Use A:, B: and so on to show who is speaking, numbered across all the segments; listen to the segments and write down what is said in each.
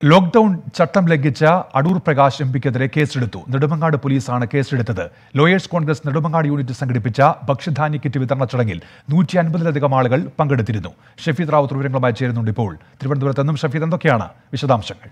A: lockdown ചട്ടം ലംഘിച്ച Adoor Prakash M പിക്കെതിരെ കേസെടുത്തു നെടുമങ്ങാട് പോലീസാണ് കേസെടുത്തത് ലോയേഴ്സ് കോൺഗ്രസ് നെടുമങ്ങാട് യൂണിറ്റ് സംഘടിപ്പിച്ച ഭക്ഷ്യധാന്യ കിറ്റ് വിതരണ ചടങ്ങിൽ നൂറ്റി അൻപതിലധികം ആളുകൾ പങ്കെടുത്തിരുന്നു ഷഫീദ് റാവുത്ത് വിവരങ്ങളുമായി ചേരുന്നുണ്ട് ഇപ്പോൾ തിരുവനന്തപുരത്ത് നിന്നും ഷഫീദ് എന്തൊക്കെയാണ് വിശദാംശങ്ങൾ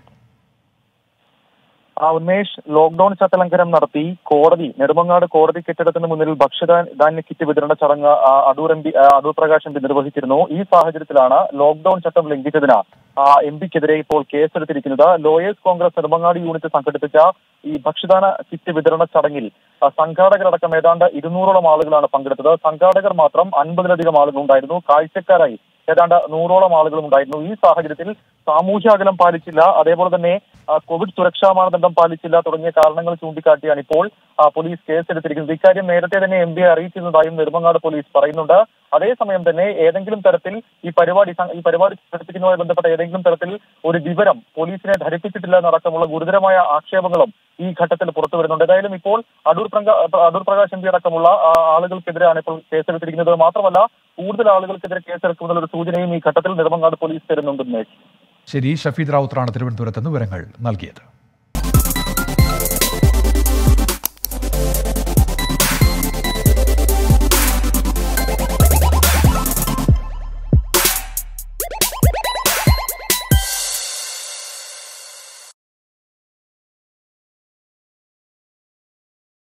B: ആ ഉന്മേഷ് ലോക്ഡൌൺ ചട്ടലംഘനം നടത്തി കോടതി നെടുമങ്ങാട് കോടതി കെട്ടിടത്തിന് മുന്നിൽ ഭക്ഷ്യധാന്യ കിറ്റ് വിതരണ ചടങ്ങ് ആ, അടൂർ എം പി ആ, അടൂർ പ്രകാശ് എം പി നിർവഹിച്ചിരുന്നു ഈ സാഹചര്യത്തിലാണ് ലോക്ഡൌൺ ചട്ടം ലംഘിച്ചതിന് എം പിക്കെതിരെ ഇപ്പോൾ കേസെടുത്തിരിക്കുന്നത് ലോയേഴ്സ് കോൺഗ്രസ് നെടുമങ്ങാട് യൂണിറ്റ് സംഘടിപ്പിച്ച ഈ ഭക്ഷ്യദാന കിറ്റ് വിതരണ ചടങ്ങിൽ ആ, സംഘാടകരടക്കം ഏതാണ്ട് ഇരുന്നൂറോളം ആളുകളാണ് പങ്കെടുത്തത് സംഘാടകർ മാത്രം അൻപതിലധികം ആളുകൾ ഉണ്ടായിരുന്നു കാഴ്ചക്കാരായി ഏതാണ്ട് നൂറോളം ആളുകളും ഉണ്ടായിരുന്നു ഈ സാഹചര്യത്തിൽ സാമൂഹ്യ അകലം പാലിച്ചില്ല അതേപോലെ തന്നെ ആ, കോവിഡ് സുരക്ഷാ മാനദണ്ഡം പാലിച്ചില്ല തുടങ്ങിയ കാരണങ്ങൾ ചൂണ്ടിക്കാട്ടിയാണ് ഇപ്പോൾ ആ, പോലീസ് കേസെടുത്തിരിക്കുന്നത് ഇക്കാര്യം നേരത്തെ തന്നെ എം പിയെ അറിയിച്ചിരുന്നതായും നെടുമങ്ങാട് പോലീസ് പറയുന്നുണ്ട് അതേസമയം തന്നെ ഏതെങ്കിലും തരത്തിൽ ഈ പരിപാടി സം- ഈ പരിപാടി സംഘടിപ്പിക്കുന്നതുമായി ബന്ധപ്പെട്ട ഏതെങ്കിലും തരത്തിൽ ഒരു വിവരം പോലീസിനെ ധരിപ്പിച്ചിട്ടില്ല എന്നടക്കമുള്ള ഗുരുതരമായ ആക്ഷേപങ്ങളും ഈ ഘട്ടത്തിൽ പുറത്തു വരുന്നുണ്ട് ഏതായാലും ഇപ്പോൾ അടൂർ പ്രങ്ക- അടൂർ പ്രകാശ് എം പി അടക്കമുള്ള ആ, ആളുകൾക്കെതിരെയാണ് ഇപ്പോൾ കേസെടുത്തിരിക്കുന്നത് മാത്രമല്ല കൂടുതൽ ആളുകൾക്കെതിരെ കേസെടുക്കുമെന്നുള്ള ഒരു സൂചനയും ഈ ഘട്ടത്തിൽ നെടുമങ്ങാട് പോലീസ് തരുന്നുണ്ട് ഉന്മേഷ്
A: ശരി ഷഫീദ് റാവുത്തറാണ് തിരുവനന്തപുരത്ത് നിന്ന് വിവരങ്ങൾ നൽകിയത്